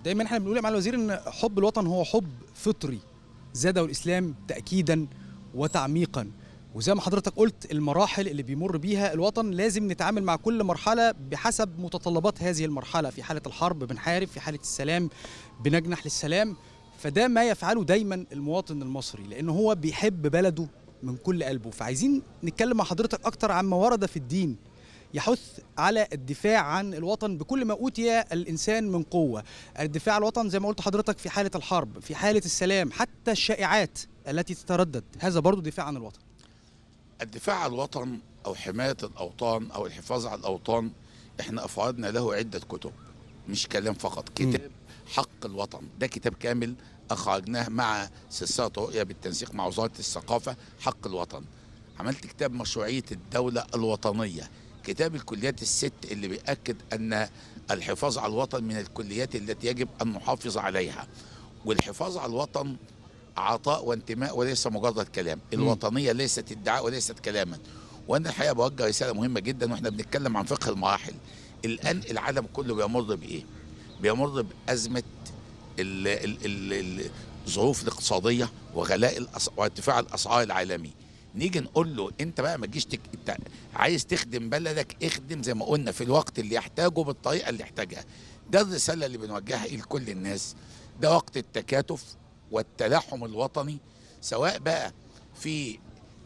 دايما احنا بنقول يا معالي الوزير ان حب الوطن هو حب فطري زاده الاسلام تاكيدا وتعميقا وزي ما حضرتك قلت المراحل اللي بيمر بيها الوطن لازم نتعامل مع كل مرحله بحسب متطلبات هذه المرحله في حاله الحرب بنحارب في حاله السلام بنجنح للسلام فده ما يفعله دايما المواطن المصري لانه هو بيحب بلده من كل قلبه فعايزين نتكلم مع حضرتك اكتر عن ما ورد في الدين يحث على الدفاع عن الوطن بكل ما اوتي الانسان من قوه الدفاع عن الوطن زي ما قلت حضرتك في حاله الحرب في حاله السلام حتى الشائعات التي تتردد هذا برضو دفاع عن الوطن الدفاع عن الوطن او حمايه الاوطان او الحفاظ على الاوطان احنا افردنا له عده كتب مش كلام فقط كتاب حق الوطن ده كتاب كامل اخرجناه مع سلسله رؤيه بالتنسيق مع وزاره الثقافه حق الوطن عملت كتاب مشروعيه الدوله الوطنيه كتاب الكليات الست اللي بيأكد ان الحفاظ على الوطن من الكليات التي يجب ان نحافظ عليها والحفاظ على الوطن عطاء وانتماء وليس مجرد كلام الوطنيه ليست ادعاء وليست كلاما وانا الحقيقه بوجه رساله مهمه جدا واحنا بنتكلم عن فقه المراحل الان العالم كله بيمر بايه بيمر بازمه ال ال ال ال الظروف الاقتصاديه وغلاء الأس... وارتفاع الاسعار العالمي نيجي نقول له انت بقى ما تجيش تك... انت عايز تخدم بلدك اخدم زي ما قلنا في الوقت اللي يحتاجه بالطريقه اللي يحتاجها ده الرساله اللي بنوجهها لكل الناس ده وقت التكاتف والتلاحم الوطني سواء بقى في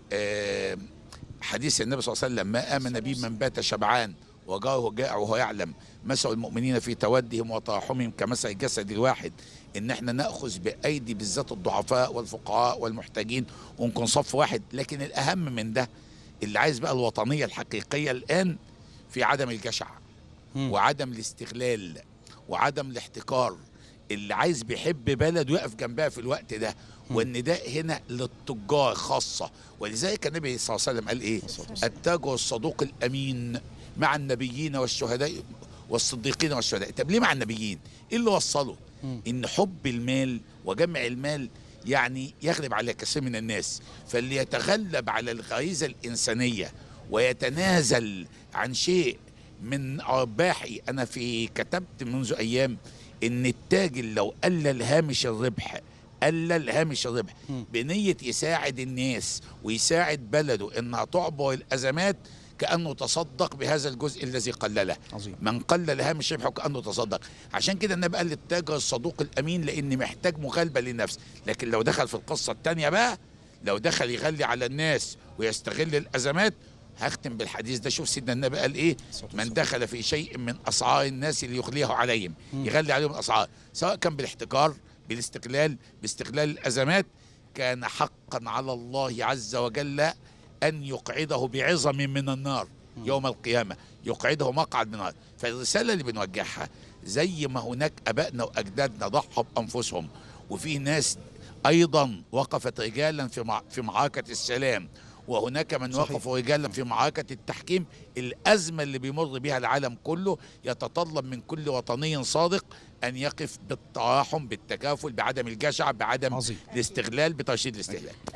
آه حديث النبي صلى الله عليه وسلم ما امن بي من بات شبعان وجاره جائع وهو يعلم مثل المؤمنين في تودهم وتراحمهم كمثل الجسد الواحد ان احنا ناخذ بايدي بالذات الضعفاء والفقراء والمحتاجين ونكون صف واحد لكن الاهم من ده اللي عايز بقى الوطنيه الحقيقيه الان في عدم الجشع وعدم الاستغلال وعدم الاحتكار اللي عايز بيحب بلده يقف جنبها في الوقت ده وان ده هنا للتجار خاصه ولذلك النبي صلى الله عليه وسلم قال ايه التاجر الصدوق الامين مع النبيين والشهداء والصديقين والشهداء طب ليه مع النبيين ايه اللي وصله ان حب المال وجمع المال يعني يغلب على كثير من الناس فاللي يتغلب على الغريزه الانسانيه ويتنازل عن شيء من ارباحي انا في كتبت منذ ايام ان التاجر لو قلل هامش الربح قلل هامش الربح بنيه يساعد الناس ويساعد بلده انها تعبر الازمات كانه تصدق بهذا الجزء الذي قلله عظيم. من قلل هامش ربحه كانه تصدق عشان كده النبي قال للتاجر الصدوق الامين لان محتاج مغالبه للنفس لكن لو دخل في القصه الثانيه بقى لو دخل يغلي على الناس ويستغل الازمات هختم بالحديث ده شوف سيدنا النبي قال ايه من دخل في شيء من اسعار الناس اللي يغليه عليهم يغلي عليهم الاسعار سواء كان بالاحتكار بالاستقلال باستغلال الازمات كان حقا على الله عز وجل ان يقعده بعظم من النار يوم القيامه يقعده مقعد من النار فالرساله اللي بنوجهها زي ما هناك ابائنا واجدادنا ضحوا بانفسهم وفي ناس ايضا وقفت رجالا في مع في معركه السلام وهناك من صحيح. وقفوا رجالا في معركة التحكيم الأزمة اللي بيمر بها العالم كله يتطلب من كل وطني صادق أن يقف بالتراحم بالتكافل بعدم الجشع بعدم عظيم. الاستغلال بترشيد الاستهلاك